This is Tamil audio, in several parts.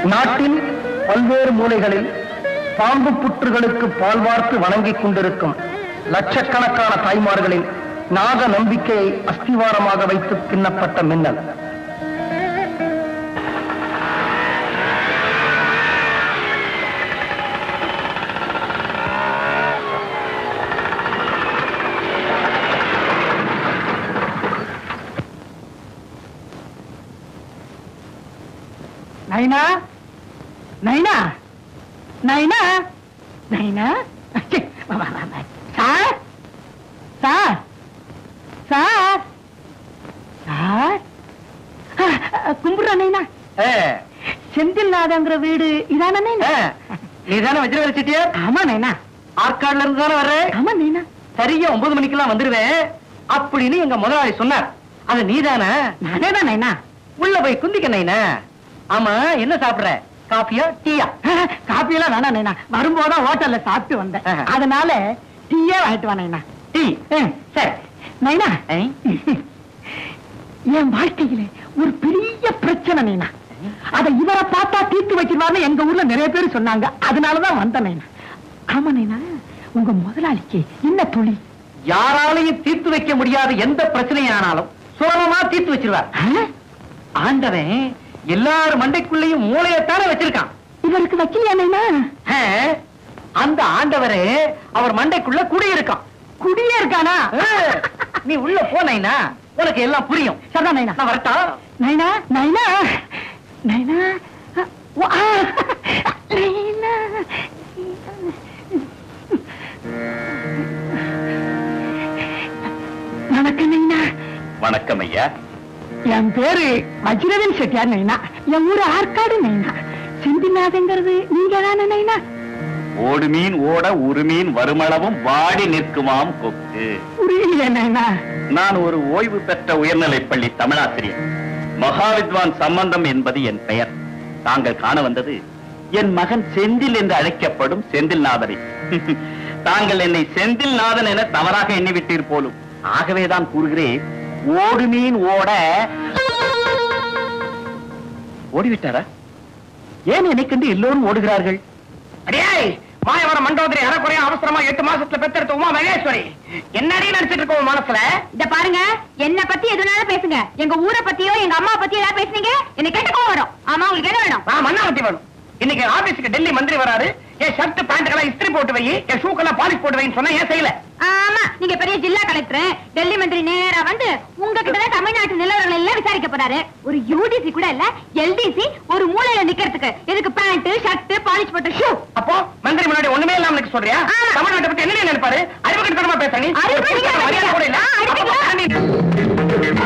நாட்டின் பல்வேறு மூலைகளில் பாம்பு புற்றுகளுக்கு பால் வார்த்து வணங்கிக் கொண்டிருக்கும் லட்சக்கணக்கான தாய்மார்களின் நாக நம்பிக்கையை அஸ்திவாரமாக வைத்து பின்னப்பட்ட மின்னல் நைனா நைனா நைனா நைனா ச்சே, வா, வா, வா, வா. சார் சார் சார் சார் கும்பிடுறா நைனா செந்தில்நாதங்கிற வீடு இதான நைனா நீதானே வஜ்ரவேல செட்டியார் ஆமா நைனா ஆற்காடுல இருந்து தானே வர்ற ஆமா நைனா சரியா ஒன்பது மணிக்கெல்லாம் வந்துருவேன் அப்படின்னு எங்க முதலாளி சொன்னார் அது நீதானே நானே தான் நைனா உள்ள போய் குந்திக்க நைனா ஆமா என்ன சாப்பிடுற காஃபியா டீயா காப்பி எல்லாம் வேணாம் நைனா வரும்போது ஹோட்டல்ல சாப்பிட்டு வந்தேன் ஆஹா. அதனால டீயே வாங்கிட்டு வா நைனா டீ ம், சரி நைனா ஐ. என் வாழ்க்கையில ஒரு பெரிய பிரச்சனை நைனா அத இவரை பார்த்தா தீர்த்து வைக்கிறான்னு எங்க ஊர்ல நிறைய பேர் சொன்னாங்க அதனாலதான் வந்தேன் நைனா ஆமா நைனா உங்க முதலாளிக்கு என்ன தொழில் யாராலையும் தீர்த்து வைக்க முடியாத எந்த பிரச்சனையானாலும் சுலபமா தீர்த்து வச்சிருவார் ஆ? ஆண்டவன் எல்லார் மண்டைக்குள்ளேயும் மூளையத்தானே வச்சிருக்கான் இவருக்கு வைக்கலையா நைனா ஆ, அந்த ஆண்டவரே அவர் மண்டைக்குள்ள குடியிருக்கான் குடியே இருக்கானா ஆ, நீ உள்ள போனீனா உனக்கு எல்லாம் புரியும் சரிதான் நைனா நான் வரட்டா நைனா நைனா நைனா வா. நைனா வணக்கம் நைனா வணக்கம் ஐயா என் பேரு வஜ்ரவேல் செட்டியார் நைனா என் ஊரு ஆற்காடு நைனா செந்திநாதங்கிறது நீங்க தானே நைனா ஓடு மீன் ஓட ஒரு மீன் வருமளவும் வாடி நிற்குமாம் கொக்கு புரியல நைனா நான் ஒரு ஓய்வு பெற்ற உயர்நிலைப் பள்ளி தமிழாசிரியர் மகாவித்வான் சம்பந்தம் என்பது என் பெயர் தாங்கள் காண வந்தது என் மகன் செந்தில் என்று அழைக்கப்படும் செந்தில்நாதனை தாங்கள் என்னை செந்தில்நாதன் என தவறாக எண்ணிவிட்டீர் போலும் ஆகவேதான் கூறுகிறேன் ஓடு மீன் ஓட ஓடிவிட்டாரா ஏன் என்னை கண்டு எல்லோரும் ஓடுகிறார்கள் அடியாய் மாயவர மண்டோதரி அறக்குறையா அவசரமா எட்டு மாசத்துல பெத்தெடுத்த உமா மகேஸ்வரி என்னடி நினைச்சிட்டு இருக்க உன் மனசுல இத பாருங்க என்ன பத்தி எதுனாலும் பேசுங்க எங்க ஊரை பத்தியோ எங்க அம்மா பத்தியோ ஏதாவது பேசுனீங்க என்ன கேட்ட கோவம் வரும் ஆமா உங்களுக்கு என்ன வேணும் நான் மண்ணாவட்டி வேணும் இன்னைக்கு ஆபீஸ்க்கு டெல்லி மந்திரி வராரு என் ஷர்ட் பேண்ட்க்கெல்லாம் இஸ்திரி போட்டு வை என் ஷூக்கெல்லாம் பாலிஷ் போட்டு வைன்னு சொன்னா ஏன் செய்யல ஆமா நீங்க பெரிய ஜில்லா கலெக்டர் டெல்லி மந்திரி நேரா வந்து உங்ககிட்ட தான் தமிழ்நாட்டு நிலவரங்கள் எல்லாம் விசாரிக்க போறாரு ஒரு யூடிசி கூட இல்ல எல்டிசி ஒரு மூலையில நிக்கிறதுக்கு எதுக்கு பேண்ட் ஷர்ட் பாலிஷ் போட்ட ஷூ அப்போ மந்திரி முன்னாடி ஒண்ணுமே இல்லாம எனக்கு சொல்றியா ஆமா. தமிழ்நாட்டை பத்தி என்ன நினைப்பாரு அறிவுக்கட்டமா பேசுற நீ அறிவு ஒரு நீங்க கூட்டத்துல மரியாதை கூட இல்ல ஆ, அடிப்பீங்களா? அப்போ நீ-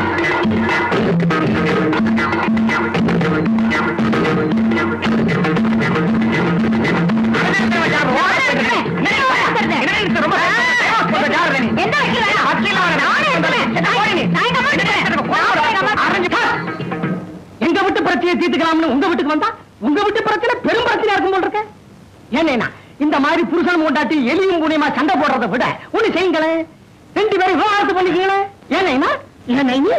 எந்த வக்கீல் வேணும்? நானே எடுத்துக்கிறேன். நான் எங்க அம்மா எடுத்துக்கிறேன். நான் எங்க அம்மா எங்க வீட்டு பிரச்சனையை தீர்த்துக்கலாம்னு உங்க வீட்டுக்கு வந்தா உங்க வீட்டு பிரச்சனை பெரும் பிரச்சனையா இருக்கும் போல இருக்க ஏன்னா இந்த மாதிரி புருஷன் மூண்டாட்டி எலியும் புனியமா சண்டை போடுறதை விட ஒண்ணு செய்யுங்களேன் ரெண்டு பேரும் விவாகரத்து பண்ணிக்கங்களேன் ஏன்னா ஏன்னா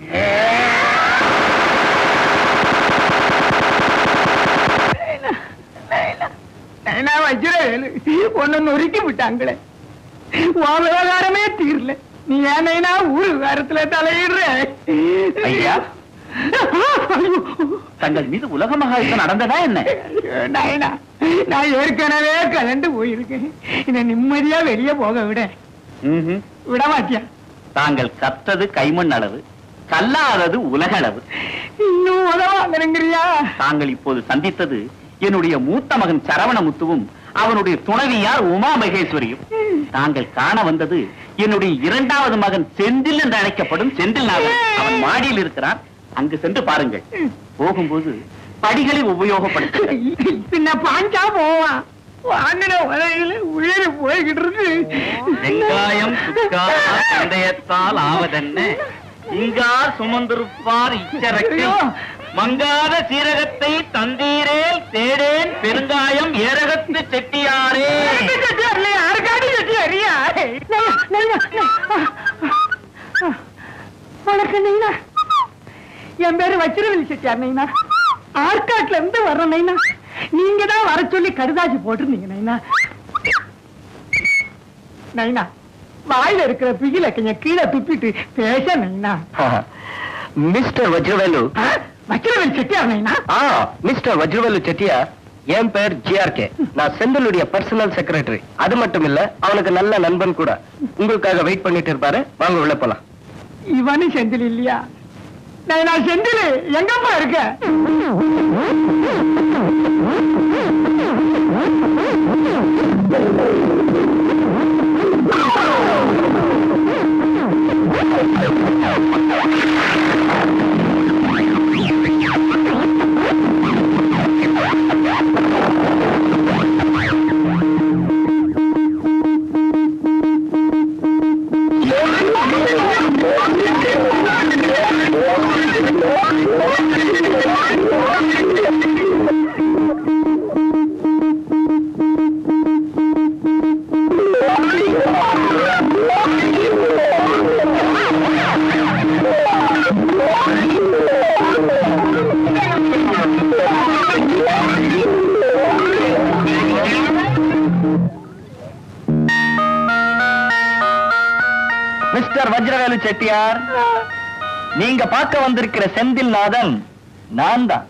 வச்சிரேன் ஒன்னு நொறுக்கி விட்டாங்களே உன் விவகாரமே தீரல நீ ஏன்னா ஊரு விவகாரத்துல தலையிடுற ஐயா. தங்கள் மீது உலக மகாயுத்தம் நடந்ததா என்ன நாயனா நான் ஏற்கனவே கலண்டு போயிருக்கேன் என்ன நிம்மதியா வெளியே போக விட ம்ஹும். விட மாட்டியா தாங்கள் கற்றது கைமண் அளவு கல்லாதது உலக அளவு இன்னும் உதவாங்கிறங்கிறியா தாங்கள் இப்போது சந்தித்தது என்னுடைய மூத்த மகன் சரவணமுத்துவும் அவனுடைய துணைவியார் உமா மகேஸ்வரியும் தாங்கள் காண வந்தது என்னுடைய இரண்டாவது மகன் செந்தில் என்று அழைக்கப்படும் செந்தில்நாதன் அவன் மாடியில் இருக்கிறான் அங்கு சென்று பாருங்கள் போகும்போது படிகளை உபயோகப்படுத்துங்கள் பின்ன பாஞ்சா போவான் வாங்கின உலகில உயிர் போய்கிட்டு இருக்கு வெங்காயம் சுக்கா சந்தயத்தால் ஆவதென்ன இங்கார் சுமந்திருப்பார் இச்சரக்கு ஐயோ. மங்காத சீரகத்தை தந்தீரேல் தேடேன் பெருங்காயம் ஏரகத்து செட்டியாரே யாருக்காடி கட்டி அறியா வணக்கம் நைனா என் பேரு வச்சிரவில் செட்டியார் நைனா ஆற்காட்டுல இருந்து வர்றேன் நைனா நீங்க தான் வர சொல்லி கடுதாசி போட்டிருந்தீங்க நைனா நைனா வாயில இருக்கிற பிகில கொஞ்சம் கீழே துப்பிட்டு பேச நைனா மிஸ்டர் வஜ்ரவேலு வச்சிரவன் செட்டியார் நைனா ஆ மிஸ்டர் வஜ்ரவேலு செட்டியார் என் பேர் ஜிஆர்கே நான் செந்திலுடைய பர்சனல் செக்ரட்டரி அது மட்டும் இல்ல அவனுக்கு நல்ல நண்பன் கூட உங்களுக்காக வெயிட் பண்ணிட்டு இருப்பாரு வாங்க உள்ள போலாம் இவனு செந்தில் இல்லையா நைனா செந்தில் எங்கப்பா இருக்க மிஸ்டர் வஜ்ரவேலு செட்டியார் நீங்க பார்க்க வந்திருக்கிற செந்தில் நாதன் நான் தான்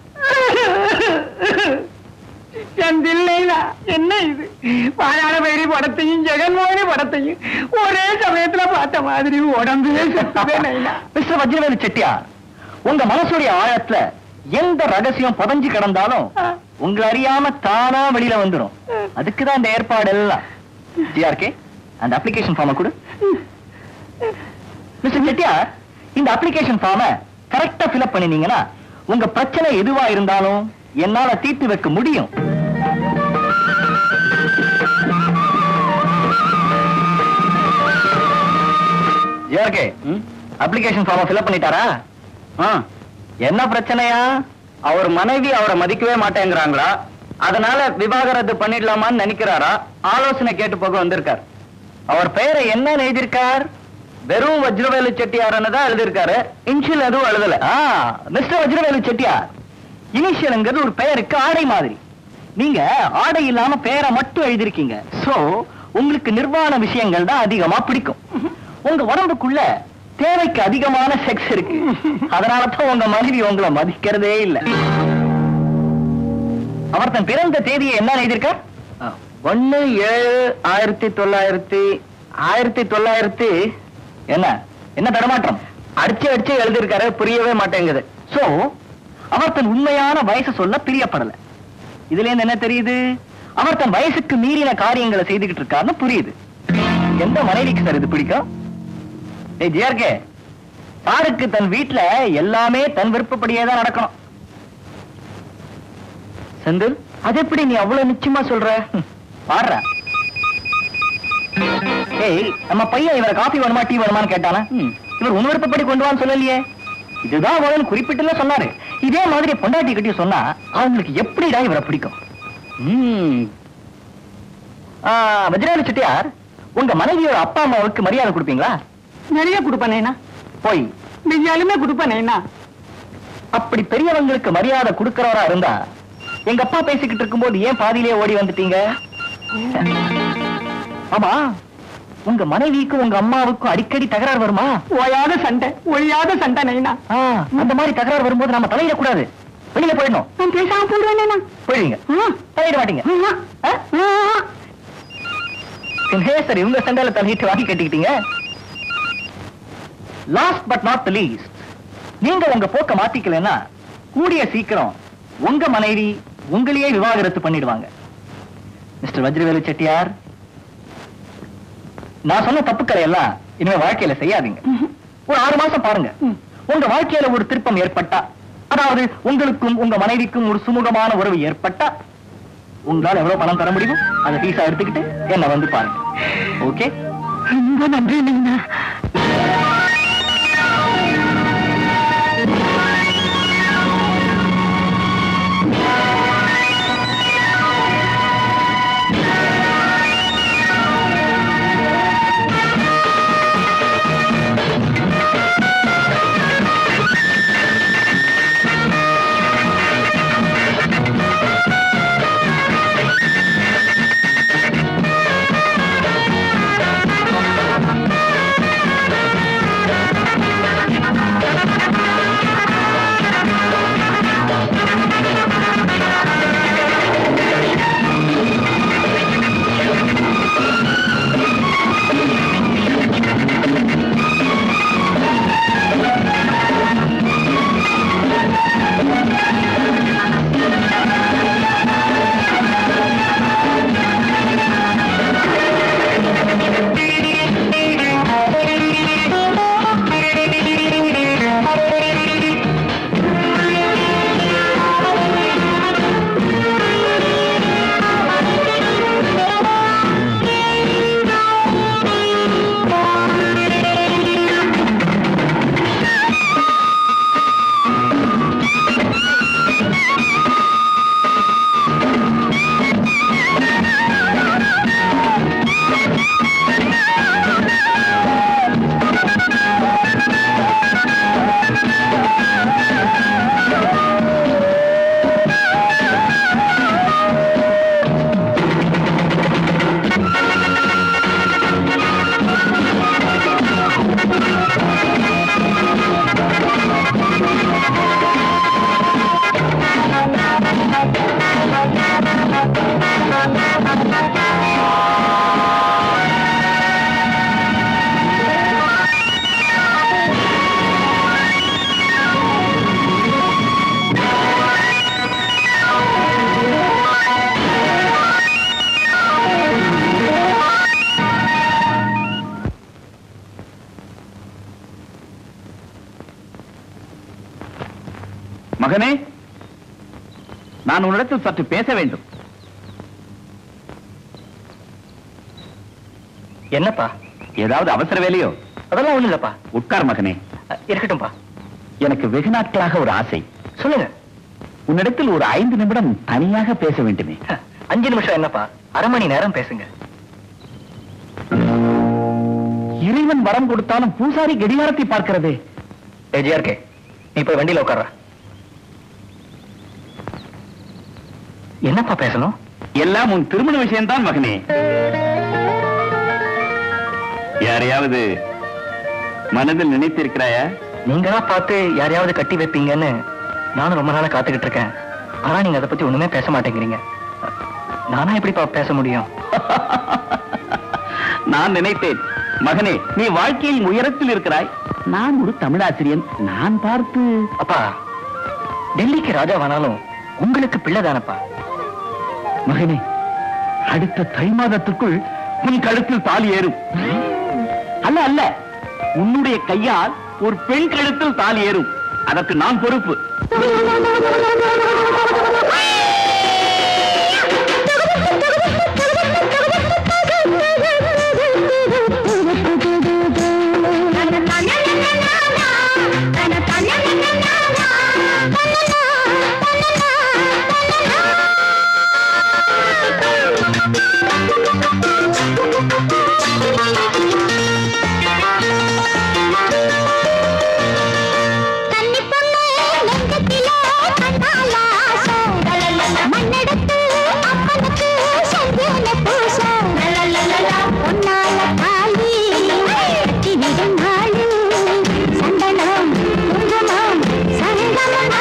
செந்தில் நைனா என்ன இது பாலாட பைரி படத்தையும் ஜெகன்மோகனி படத்தையும் ஒரே சமயத்துல பார்த்த மாதிரி உடம்பே சுத்தவே நைனா மிஸ்டர் வஜ்ரவேலு செட்டியார் உங்க மனசுடைய ஆழத்துல எந்த ரகசியம் புதஞ்சு கிடந்தாலும் உங்களை அறியாம தானா வெளியில வந்துரும் அதுக்குதான் இந்த ஏற்பாடு எல்லாம் ஜிஆர்கே அந்த அப்ளிகேஷன் ஃபார்மை கொடு மிஸ்டர் செட்டியார் இந்த அப்ளிகேஷன் ஃபார்மை கரெக்டா ஃபில்அப் பண்ணினீங்கன்னா உங்க பிரச்சனை எதுவா இருந்தாலும் என்னால தீர்த்து வைக்க முடியும் ஜிஆர்கே அப்ளிகேஷன் ஃபார்மை ஃபில்அப் பண்ணிட்டாரா என்ன பிரச்சனையா அவர் மனைவி அவரை மதிக்கவே மாட்டேங்கிறாங்களா அதனால விவாகரத்து பண்ணிடலாமான்னு நினைக்கிறாரா ஆலோசனை கேட்டு போக வந்திருக்கார் அவர் பெயரை என்ன எழுதியிருக்கார் வெறும் வஜ்ரவேலு செட்டியார்னு தான் எழுதியிருக்காரு இனிஷியல் எதுவும் எழுதல மிஸ்டர் வஜ்ரவேலு செட்டியார் இனிஷியல்ங்கிறது ஒரு பெயருக்கு ஆடை மாதிரி நீங்க ஆடை இல்லாம பெயரை மட்டும் எழுதிருக்கீங்க சோ உங்களுக்கு நிர்வாண விஷயங்கள் தான் அதிகமா பிடிக்கும் உங்க உடம்புக்குள்ள தேவைக்கு அதிகமான செக்ஸ் இருக்கு அதனால தான் உங்க மனைவி உங்களை மதிக்கிறதே இல்ல அவர் தன் பிறந்த தேதியை என்ன எழுதியிருக்கார் ஒன்னு ஏழு ஆயிரத்தி தொள்ளாயிரத்தி ஆயிரத்தி தொள்ளாயிரத்தி என்ன என்ன தடமாற்றம் அடிச்சு அடிச்சு எழுதியிருக்காரு புரியவே மாட்டேங்குது சோ அவர் தன் உண்மையான வயசு சொல்ல பிரியப்படல இதுல இருந்து என்ன தெரியுது அவர் தன் வயசுக்கு மீறின காரியங்களை செய்துகிட்டு இருக்காருன்னு புரியுது எந்த மனைவிக்கு சார் இது பிடிக்கும் ஏய் ஜிஆர்கே சாருக்கு தன் வீட்டுல எல்லாமே தன் விருப்பப்படியே தான் நடக்கணும் செந்தில் அது எப்படி நீ அவ்வளவு நிச்சயமா சொல்ற ஹம், பாடுற ஏய் நம்ம பையன் இவரை காபி வேணுமா டீ வேணுமான்னு கேட்டானா ஹம், இவர் உன் விருப்பப்படி கொண்டு வான்னு சொல்லலையே இதுதான் வேணும்னு குறிப்பிட்டுல சொன்னாரு இதே மாதிரி பொண்டாட்டி கிட்டே சொன்னா அவங்களுக்கு எப்படிடா இவரை பிடிக்கும் ம். ஆ, வஜ்ராஜ செட்டியார் உங்க மனைவியோட அப்பா அம்மாவுக்கு மரியாதை கொடுப்பீங்களா நிறைய கொடுப்பேன் நைனா போய் நிஜாலுமே கொடுப்பேன் நைனா அப்படி பெரியவங்களுக்கு மரியாதை கொடுக்கறவரா இருந்தா எங்க அப்பா பேசிக்கிட்டு இருக்கும்போது ஏன் பாதியிலே ஓடி வந்துட்டீங்க ஆமா உங்க மனைவிக்கும் உங்க அம்மாவுக்கும் அடிக்கடி தகராறு வருமா ஓயாத சண்டை ஒழியாத சண்டை நைனா ஆ, அந்த மாதிரி தகராறு வரும்போது நாம தலையிடக்கூடாது வெளியில போயிடணும் நான் பேசாம போடுவேன் நைனா போயிடுங்க தலையிட மாட்டீங்க ஆ? என்னே சார் இவங்க சண்டையில தலையிட்டு வாங்கி கட்டிக்கிட்டீங்க last but not the least நீங்க உங்க போக்க மாத்திக்கலன்னா கூடிய சீக்கிரம் உங்க மனைவி உங்களையே விவாகரத்து பண்ணிடுவாங்க மிஸ்டர் வஜ்ரவேலு செட்டியார் நான் சொன்ன தப்புக்களை எல்லாம் இனிமே வாழ்க்கையில செய்யாதீங்க ஒரு ஆறு மாசம் பாருங்க உங்க வாழ்க்கையில ஒரு திருப்பம் ஏற்பட்டா அதாவது உங்களுக்கும் உங்க மனைவிக்கும் ஒரு சுமூகமான உறவு ஏற்பட்டா உங்களால எவ்வளவு பணம் தர முடியுமோ அதை ஃபீஸா எடுத்துக்கிட்டு என்ன வந்து பாருங்க ஓகே ரொம்ப நன்றி நைனா மகனே நான் உன்னிடத்தில் சற்று பேச வேண்டும் என்னப்பா ஏதாவது அவசர வேலையோ அதெல்லாம் ஒண்ணு இல்லப்பா உட்கார் மகனே இருக்கட்டும்பா எனக்கு வெகு நாட்களாக ஒரு ஆசை சொல்லுங்க உன்னிடத்தில் ஒரு ஐந்து நிமிடம் தனியாக பேச வேண்டுமே அஞ்சு நிமிஷம் என்னப்பா அரை மணி நேரம் பேசுங்க இறைவன் வரம் கொடுத்தாலும் பூசாரி கடிகாரத்தை பார்க்கிறதே ஏஜிஆர்கே நீ போய் வண்டியில உட்கார்ற என்னப்பா பேசணும் எல்லாம் உன் திருமண விஷயம்தான் மகனே யாரையாவது மனதில் நினைத்திருக்கிறாயா நீங்களா பார்த்து யாரையாவது கட்டி வைப்பீங்கன்னு நானும் ரொம்ப நாளா காத்துக்கிட்டு இருக்கேன் ஆனா நீங்க அதை பத்தி ஒண்ணுமே பேச மாட்டேங்கிறீங்க நானா எப்படிப்பா பேச முடியும் நான் நினைத்தேன் மகனே நீ வாழ்க்கையில் உயரத்தில் இருக்கிறாய் நான் ஒரு தமிழாசிரியன் நான் பார்த்து அப்பா டெல்லிக்கு ராஜாவானாலும் உங்களுக்கு பிள்ளை தானப்பா மகனே அடுத்த தை மாதத்துக்குள் உன் கழுத்தில் தாலி ஏறும் அல்ல அல்ல உன்னுடைய கையால் ஒரு பெண் கழுத்தில் தாலி ஏறும் அதற்கு நான் பொறுப்பு மண்ணெடுத்து அப்பனுக்கு செஞ்சேன பூச பொன்னால தாலி கட்டி விடும் நாளு சந்தனம் குங்குமம் சங்கமம்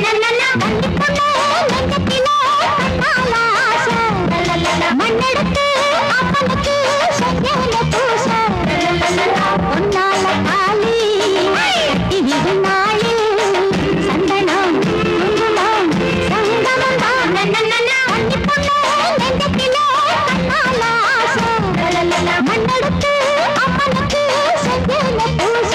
மண்ணெடுத்து அப்பனுக்கு செஞ்சேன பூச பொன்னால தாலி கட்டி விடும் நாளு சந்தனம் குங்குமம் சங்கமம் கன்னி பொண்ணு நெஞ்சத்திலே கண்ணால ஆசை மண்ணெடுத்து அப்பனுக்கு செஞ்சேன பூச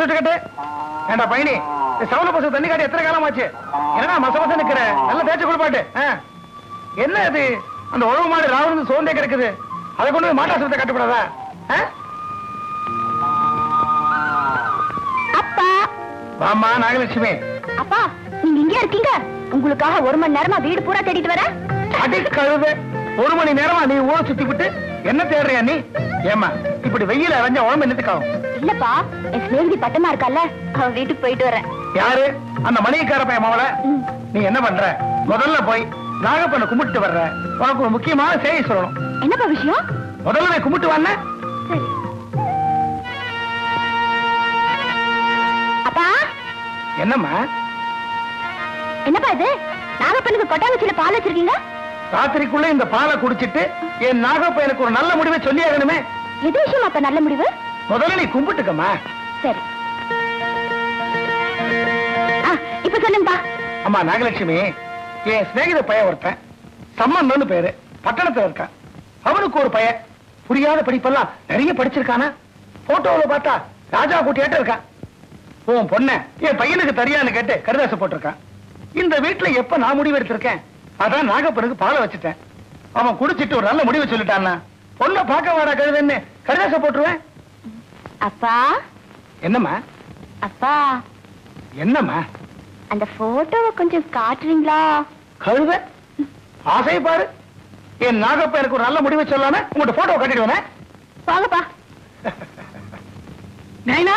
சுட்டுக்கட்டு ஏண்டா பையனி இந்த சவுல பசு தண்ணி காட்டி எத்தனை காலம் ஆச்சு என்னடா மச மச நிக்கிற நல்ல தேய்ச்சி குளிப்பாட்டு ஆ. என்ன அது அந்த உழவு மாடு ராவணன் சோர்ந்தே கிடக்குது அதை கொண்டு போய் மாட்டாசுரத்தை கட்டுப்படாதா ஆ? அப்பா வாம்மா நாகலட்சுமி அப்பா நீங்க இங்கே இருக்கீங்க உங்களுக்காக ஒரு மணி நேரமா வீடு பூரா தேடிட்டு வரேன் அடி கழுது ஒரு மணி நேரமா நீ ஊரை சுத்தி விட்டு என்ன தேடுறியா நீ ஏமா இப்படி வெயில அரைஞ்ச உடம்பு என்னத்துக்காகும் இல்லப்பா என் சிநேகிதி பட்டமா இருக்கால அவ வீட்டுக்கு போயிட்டு வரேன் யாரு அந்த மணியக்கார பையன் மாவள ம். நீ என்ன பண்ற முதல்ல போய் நாகப்பண்ண கும்பிட்டு வர்ற உனக்கு ஒரு முக்கியமான செய்தி சொல்லணும் என்னப்பா விஷயம் முதல்ல போய் கும்பிட்டு வாங்க சரி அப்பா என்னம்மா என்னப்பா இது நாகப்பனுக்கு கொட்டாங்குச்சியில பால் வச்சிருக்கீங்க ராத்திரிக்குள்ள இந்த பாலை குடிச்சிட்டு என் நாகப்பையனுக்கு ஒரு நல்ல முடிவை சொல்லி ஆகணுமே எது விஷயம் அப்ப நல்ல முடிவு முதல்ல நீ கும்பிட்டுக்கம்மா சரி ஆ, இப்ப சொல்லுங்கப்பா அம்மா நாகலட்சுமி என் சிநேகித பையன் ஒருத்தன் சம்மந்தம்னு பேரு பட்டணத்துல இருக்கான் அவனுக்கு ஒரு பையன் புரியாத படிப்பெல்லாம் நிறைய படிச்சிருக்கானா போட்டோல பார்த்தா ராஜா கூட்டியாட்ட இருக்கான் உன் பொண்ண என் பையனுக்கு தெரியான்னு கேட்டு கடிதாசை போட்டிருக்கான் இந்த வீட்டுல எப்ப நான் முடிவு எடுத்திருக்கேன் அதான் நாகப்பனுக்கு பாலை வச்சுட்டேன் அவன் குடிச்சிட்டு ஒரு நல்ல முடிவை சொல்லிட்டான்னா பொண்ணை பார்க்க வாடா கழுதுன்னு கடிதாசை போட்டுருவேன் அப்பா என்னம்மா அப்பா என்னம்மா அந்த போட்டோவை கொஞ்சம் காட்டுறீங்களா கழுத ஆசை பாரு என் நாகப்ப எனக்கு ஒரு நல்ல முடிவை சொல்லாம உங்கள்ட்ட போட்டோ கட்டிடுவேனே வாங்கப்பா நைனா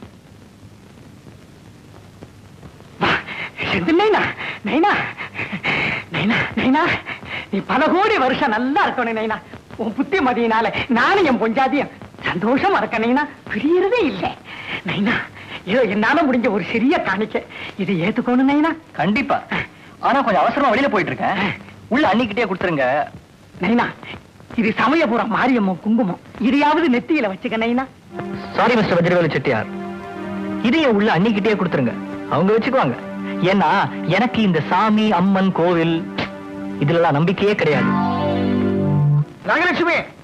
செந்தில் நைனா நைனா நைனா நைனா நீ பல கோடி வருஷம் நல்லா இருக்கணும் நைனா உன் புத்தி மதியினால நானும் என் பொஞ்சாதியும் சந்தோஷமா இருக்க நைனா பிரியறதே இல்லை நைனா ஏதோ என்னால முடிஞ்ச ஒரு சிறிய காணிக்க இது ஏத்துக்கணும் நைனா கண்டிப்பா ஆனா கொஞ்சம் அவசரமா வெளியில போயிட்டு இருக்கேன் உள்ள அன்னிக்கிட்டே கொடுத்துருங்க நைனா இது சமயபுரம் மாரியம்மன் குங்குமம் இதையாவது நெத்தியில வச்சுக்க நைனா சாரி மிஸ்டர் வஜ்ரவேலு செட்டியார் இதையும் உள்ள அன்னிக்கிட்டே கொடுத்துருங்க அவங்க வச்சுக்குவாங்க ஏன்னா எனக்கு இந்த சாமி அம்மன் கோவில் இதுல நம்பிக்கையே கிடையாது நாகலட்சுமி